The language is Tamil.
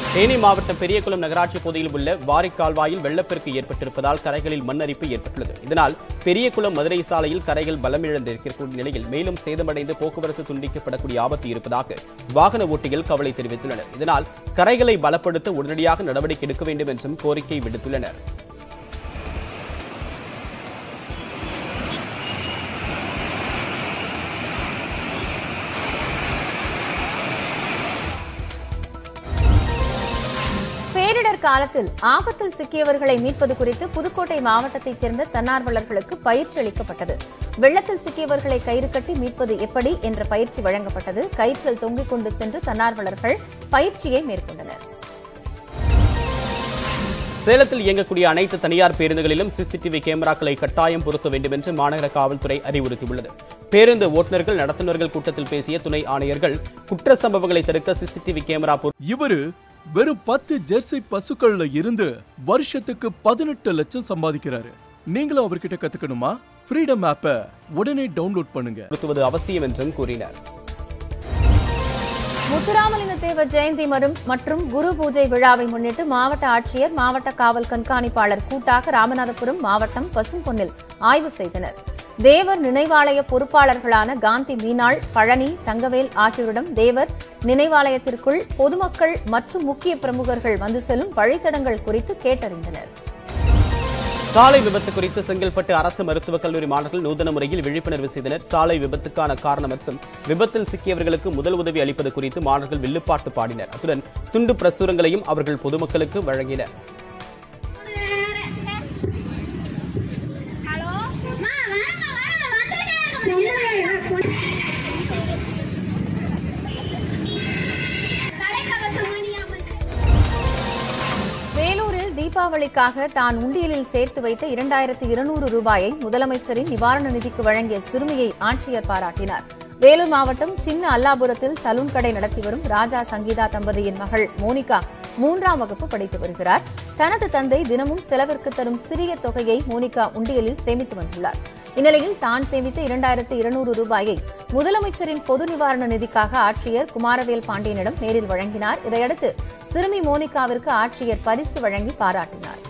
தேனி மாவட்டம் பெரியகுளம் நகராட்சி பகுதியில் உள்ள வாரிக்கால்வாயில் வெள்ளப்பெருக்கு ஏற்பட்டிருப்பதால் கரைகளில் மண் அரிப்பு ஏற்பட்டுள்ளது இதனால் பெரியகுளம் மதுரை சாலையில் கரைகள் பலமிழந்திருக்கக்கூடிய நிலையில் மேலும் சேதமடைந்து போக்குவரத்து துண்டிக்கப்படக்கூடிய ஆபத்து இருப்பதாக வாகன ஓட்டிகள் கவலை தெரிவித்துள்ளனர் இதனால் கரைகளை பலப்படுத்த உடனடியாக நடவடிக்கை எடுக்க வேண்டும் என்றும் கோரிக்கை விடுத்துள்ளனர் பேரிடர் காலத்தில் ஆபத்தில் சிக்கியவர்களை மீட்பது குறித்து புதுக்கோட்டை மாவட்டத்தைச் சேர்ந்த தன்னார்வலர்களுக்கு பயிற்சி அளிக்கப்பட்டது வெள்ளத்தில் சிக்கியவர்களை கயிறு கட்டி மீட்பது எப்படி என்ற பயிற்சி வழங்கப்பட்டது கயிற்றில் தொங்கிக் கொண்டு சென்று தன்னார்வலர்கள் பயிற்சியை மேற்கொண்டனர் சேலத்தில் இயங்கக்கூடிய அனைத்து தனியார் பேருந்துகளிலும் சிசிடிவி கேமராக்களை கட்டாயம் பொருத்த வேண்டும் என்று மாநகர காவல்துறை அறிவுறுத்தியுள்ளது பேருந்து ஓட்டுநர்கள் நடத்துனர்கள் கூட்டத்தில் பேசிய துணை ஆணையர்கள் குற்ற சம்பவங்களை தடுக்க சிசிடிவி கேமரா பொரு- இவரு வெறும் பத்து ஜெர்சி பசுக்கள்ல இருந்து வருஷத்துக்கு பதினெட்டு லட்சம் சம்பாதிக்கிறாரு நீங்களும் அவர்கிட்ட கத்துக்கணுமா ஃப்ரீடம் ஆப்பை உடனே டவுன்லோட் பண்ணுங்க பொருத்துவது அவசியம் என்றும் கூறினர் முத்துராமலிங்க தேவர் ஜெயந்தி மரும் மற்றும் குரு பூஜை விழாவை முன்னிட்டு மாவட்ட ஆட்சியர் மாவட்ட காவல் கண்காணிப்பாளர் கூட்டாக ராமநாதபுரம் மாவட்டம் பசும்பொன்னில் ஆய்வு செய்தனர் தேவர் நினைவாலய பொறுப்பாளர்களான காந்தி மீனாள் பழனி தங்கவேல் ஆகியோரிடம் தேவர் நினைவாலயத்திற்குள் பொதுமக்கள் மற்றும் முக்கிய பிரமுகர்கள் வந்து செல்லும் வழித்தடங்கள் குறித்து கேட்டறிந்தனர் சாலை விபத்து குறித்து செங்கல்பட்டு அரசு மருத்துவக் கல்லூரி மாணவர்கள் நூதன முறையில் விழிப்புணர்வு செய்தனர் சாலை விபத்துக்கான காரணம் மற்றும் விபத்தில் சிக்கியவர்களுக்கு முதல் உதவி அளிப்பது குறித்து மாணவர்கள் வில்லுப்பாட்டு பாடினர் அத்துடன் துண்டு பிரசுரங்களையும் அவர்கள் பொதுமக்களுக்கு வழங்கினர் ஹலோ மா வாங்க வாங்க வந்துட்டே இருக்கோம் தலைக்கவசம் அணியாமல் வேலூரில் தீபாவளிக்காக தான் உண்டியலில் சேர்த்து வைத்த இரண்டாயிரத்து இருநூறு ரூபாயை முதலமைச்சரின் நிவாரண நிதிக்கு வழங்கிய சிறுமியை ஆட்சியர் பாராட்டினார் வேலூர் மாவட்டம் சின்ன அல்லாபுரத்தில் சலூன் கடை நடத்தி வரும் ராஜா சங்கீதா தம்பதியின் மகள் மோனிகா மூன்றாம் வகுப்பு படித்து வருகிறார் தனது தந்தை தினமும் செலவிற்கு தரும் சிறிய தொகையை மோனிகா உண்டியலில் சேமித்து வந்துள்ளார் இந்நிலையில் தான் சேமித்த இரண்டாயிரத்து இருநூறு ரூபாயை முதலமைச்சரின் பொது நிவாரண நிதிக்காக ஆட்சியர் குமாரவேல் பாண்டியனிடம் நேரில் வழங்கினார் இதையடுத்து சிறுமி மோனிகாவிற்கு ஆட்சியர் பரிசு வழங்கி பாராட்டினார்